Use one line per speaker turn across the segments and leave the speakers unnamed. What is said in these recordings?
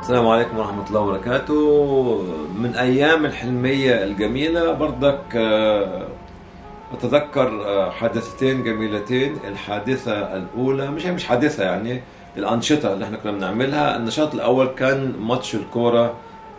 السلام عليكم ورحمة الله وبركاته من أيام الحلمية الجميلة برضك آه، أتذكر آه، حادثتين جميلتين الحادثة الأولى مش هي مش حادثة يعني الأنشطة اللي احنا كنا بنعملها النشاط الأول كان ماتش الكورة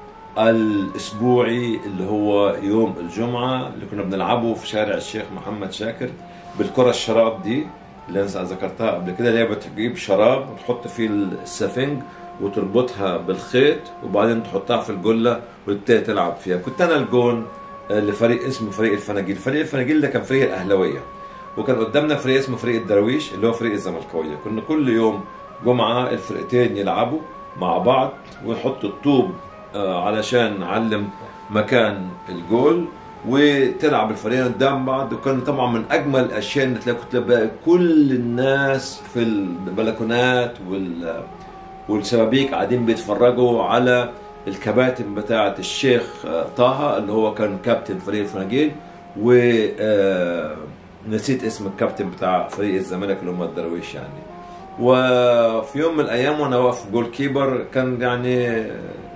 الأسبوعي اللي هو يوم الجمعة اللي كنا بنلعبه في شارع الشيخ محمد شاكر بالكرة الشراب دي اللي أنا ذكرتها قبل كده اللي هي بتجيب شراب وتحط فيه السفنج وتربطها بالخيط وبعدين تحطها في الجله وتبتدي تلعب فيها كنت انا الجون آه، لفريق اسمه فريق الفناجيل فريق الفناجيل ده كان فريق الاهلاويه وكان قدامنا فريق اسمه فريق الدراويش اللي هو فريق الزملكاويه كنا كل يوم جمعه الفرقتين يلعبوا مع بعض ويحطوا الطوب آه، علشان نعلم مكان الجول وتلعب الفريقين قدام بعض وكان طبعا من اجمل الاشياء ان تلاقي كنت تلاقي كل الناس في البلكونات وال والشبابيك قاعدين بيتفرجوا على الكباتن بتاعة الشيخ آه، طه اللي هو كان كابتن فريق الفناجيل و آه، نسيت اسم الكابتن بتاع فريق الزمالك اللي هم الدرويش يعني وفي يوم من الايام وانا واقف جول كيبر كان يعني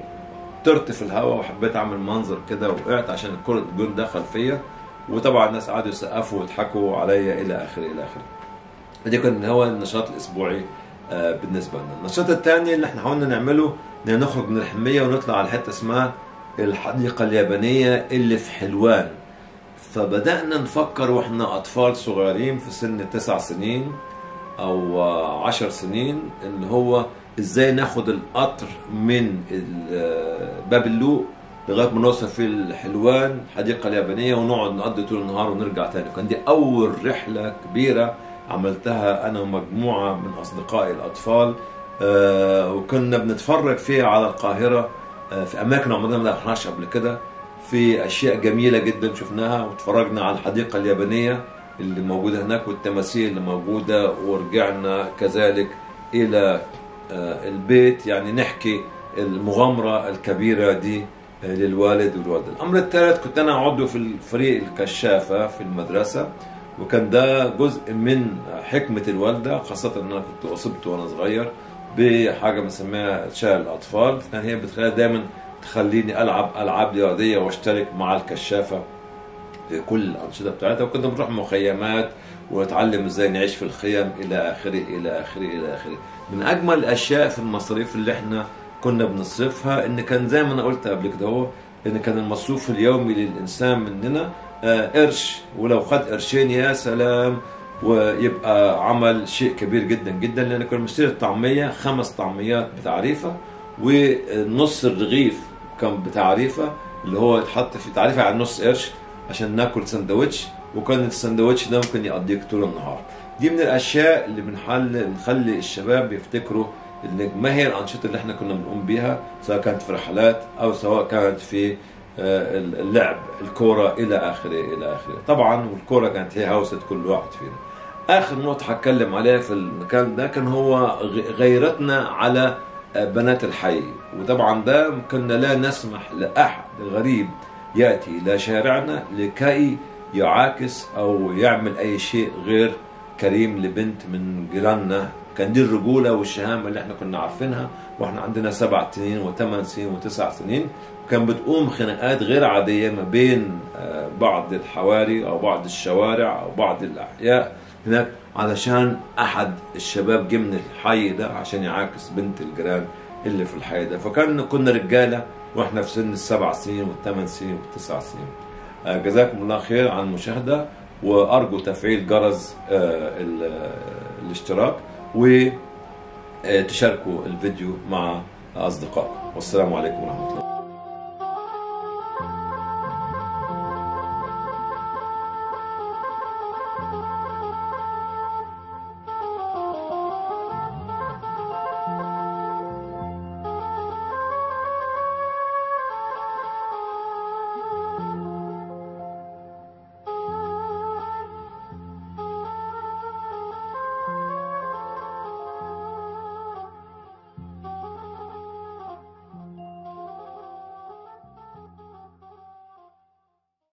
طرت في الهواء وحبيت اعمل منظر كده وقعت عشان الكره الجول دخل فيا وطبعا الناس قعدوا يسقفوا ويضحكوا عليا الى اخره الى اخره دي كان هو النشاط الاسبوعي آه، بالنسبه لنا النشاط الثاني اللي احنا حاولنا نعمله ان نخرج من الحميه ونطلع على حته اسمها الحديقه اليابانيه اللي في حلوان فبدانا نفكر واحنا اطفال صغيرين في سن تسع سنين او آه، عشر سنين ان هو ازاي ناخد القطر من ال- آه، باب اللوق لغايه ما نوصل في الحلوان الحديقه اليابانيه ونقعد نقضي طول النهار ونرجع تاني كان دي اول رحله كبيره عملتها انا ومجموعه من اصدقائي الاطفال آه، وكنا بنتفرج فيها على القاهره آه، في اماكن عمرنا ما رحناش قبل كده في اشياء جميله جدا شفناها واتفرجنا على الحديقه اليابانيه اللي موجوده هناك والتماثيل اللي موجوده ورجعنا كذلك الى آه، البيت يعني نحكي المغامره الكبيره دي آه، للوالد والوالده. الامر الثالث كنت انا عضو في الفريق الكشافه في المدرسه وكان ده جزء من حكمه الوالده خاصه ان انا كنت اصبت وانا صغير بحاجه بنسميها شلل الاطفال كان هي بتخليها دايما تخليني العب العاب رياضيه واشترك مع الكشافه في كل الانشطه بتاعتها وكنا بنروح مخيمات ونتعلم ازاي نعيش في الخيم الى اخره الى اخره الى اخره من اجمل الاشياء في المصاريف اللي احنا كنا بنصرفها ان كان زي ما انا قلت قبل كده هو ان كان المصروف اليومي للانسان مننا آه، قرش ولو خد قرشين يا سلام ويبقى عمل شيء كبير جدا جدا لان كنا بنشتري الطعميه خمس طعميات بتعريفه ونص الرغيف كان بتعريفه اللي هو يتحط في تعريفه على نص قرش عشان ناكل سندوتش وكان السندوتش ده ممكن يقضيك طول النهار دي من الاشياء اللي بنحل بنخلي الشباب يفتكروا ان ما هي الانشطه اللي احنا كنا بنقوم بيها سواء كانت في رحلات او سواء كانت في آه، اللعب الكوره الى اخره الى اخره طبعا والكوره كانت هي هوسه كل واحد فينا اخر نقطه هتكلم عليها في المكان ده كان هو غ- غيرتنا على آه، بنات الحي وطبعا ده كنا لا نسمح لاحد غريب ياتي الى شارعنا لكي يعاكس او يعمل اي شيء غير كريم لبنت من جيراننا كان دي الرجوله والشهامه اللي احنا كنا عارفينها واحنا عندنا سبع سنين وثمان سنين وتسع سنين كان بتقوم خناقات غير عاديه ما بين آه، بعض الحواري او بعض الشوارع او بعض الاحياء هناك علشان احد الشباب جه من الحي ده عشان يعاكس بنت الجيران اللي في الحي ده فكان كنا رجاله واحنا في سن السبع سنين والثمان سنين والتسع سنين آه، جزاكم الله خير على المشاهده وارجو تفعيل جرس آه، ال- آه، الاشتراك وتشاركوا الفيديو مع اصدقائكم والسلام عليكم ورحمه الله